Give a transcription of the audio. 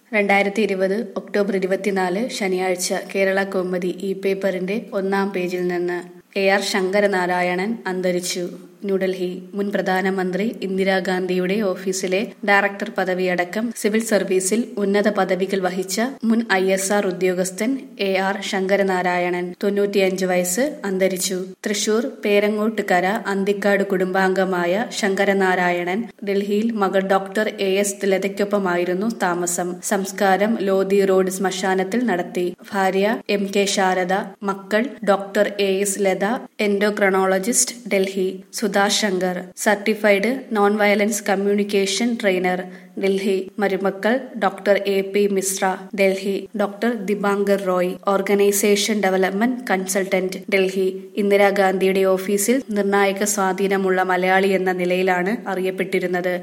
രണ്ടായിരത്തി ഇരുപത് ഒക്ടോബർ ഇരുപത്തിനാല് ശനിയാഴ്ച കേരള കൗമുദി ഈ പേപ്പറിന്റെ ഒന്നാം പേജിൽ നിന്ന് എ ആർ ശങ്കരനാരായണൻ അന്തരിച്ചു ന്യൂഡൽഹി മുൻ പ്രധാനമന്ത്രി ഇന്ദിരാഗാന്ധിയുടെ ഓഫീസിലെ ഡയറക്ടർ പദവിയടക്കം സിവിൽ സർവീസിൽ ഉന്നത പദവികൾ വഹിച്ച മുൻ ഐ എസ് ആർ ഉദ്യോഗസ്ഥൻ എ ആർ ശങ്കരനാരായണൻ തൊണ്ണൂറ്റിയഞ്ച് വയസ്സ് അന്തരിച്ചു തൃശൂർ പേരങ്ങോട്ടുകര അന്തിക്കാട് കുടുംബാംഗമായ ശങ്കരനാരായണൻ ഡൽഹിയിൽ മകൾ ഡോക്ടർ എ എസ് ലതയ്ക്കൊപ്പമായിരുന്നു താമസം സംസ്കാരം ലോധി റോഡ് ശ്മശാനത്തിൽ നടത്തി ഭാര്യ എം കെ ശാരദ മക്കൾ doctor A S Latha endocrinologist Delhi Sudha Shankar certified non violence communication trainer Delhi മരുമക്കൾ doctor A P Mishra Delhi doctor Dibankar Roy organisation development consultant Delhi ഇന്ദിരാഗാന്ധിയുടെ ഓഫീസിൽ നിർണായക സ്വാധീനമുള്ള മലയാളി എന്ന നിലയിലാണ് അറിയപ്പെട്ടിരുന്നത്